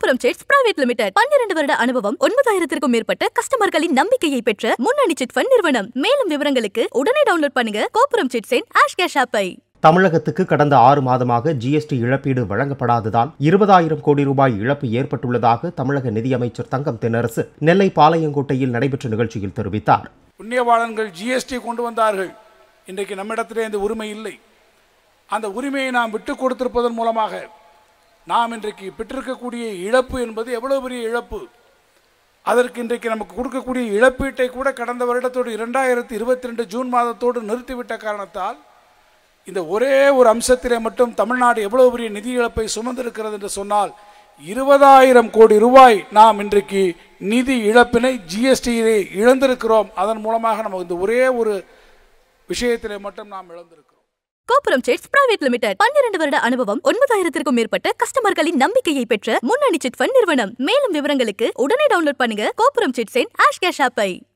கோபுரம் chits private limited பன்னிரண்டு வருட அனுபவம் ஒன்பதாயிரத்திற்கும் மேற்பட்ட கஸ்டமர்களின் நம்பிக்கையை பெற்ற முன்னணி சிட் ஃபண்ட் நிறுவனம் மேலும் விவரங்களுக்கு உடனே டவுன்லோட் பண்ணுங்க கோபுரம் சிட்ஸின் ஆஷ் கேஷ் ஆப்பை தமிழகத்துக்கு கடந்த ஆறு மாதமாக ஜிஎஸ்டி இழப்பீடு வழங்கப்படாததால் இருபதாயிரம் கோடி ரூபாய் இழப்பு ஏற்பட்டுள்ளதாக தமிழக நிதியமைச்சர் தங்கம் தென்னரசு நெல்லை பாளையங்கோட்டையில் நடைபெற்ற நிகழ்ச்சியில் தெரிவித்தார் புண்ணியவாளன்கள் ஜிஎஸ்டி கொண்டு வந்தார்கள் இன்றைக்கு நம்மிடத்திலே இந்த உரிமை இல்லை அந்த உரிமையை நாம் விட்டு கொடுத்திருப்பதன் மூலமாக நாம் இன்றைக்கு பெற்றிருக்கக்கூடிய இழப்பு என்பது எவ்வளவு பெரிய இழப்பு அதற்கு இன்றைக்கு நமக்கு கொடுக்கக்கூடிய இழப்பீட்டை கூட கடந்த வருடத்தோடு இரண்டாயிரத்தி இருபத்தி ரெண்டு ஜூன் மாதத்தோடு நிறுத்திவிட்ட காரணத்தால் இந்த ஒரே ஒரு அம்சத்திலே மட்டும் தமிழ்நாடு எவ்வளவு பெரிய நிதி இழப்பை சுமந்திருக்கிறது என்று சொன்னால் இருபதாயிரம் கோடி ரூபாய் நாம் இன்றைக்கு நிதி இழப்பினை ஜிஎஸ்டியிலே இழந்திருக்கிறோம் அதன் மூலமாக நமக்கு இந்த ஒரே ஒரு விஷயத்திலே மட்டும் நாம் இழந்திருக்கிறோம் கோபுரம் சிட்ஸ் பிரைவேட் லிமிடெட் பன்னிரண்டு வருட அனுபவம் ஒன்பதாயிரத்திற்கும் மேற்பட்ட கஸ்டமர்களின் நம்பிக்கையை பெற்ற முன்னணி சிட் ஃபண்ட் நிறுவனம் மேலும் விவரங்களுக்கு உடனே டவுன்லோட் பண்ணுங்க கோபுரம் சிட்ஸின் ஆஷ் கேஷ் ஆப்பை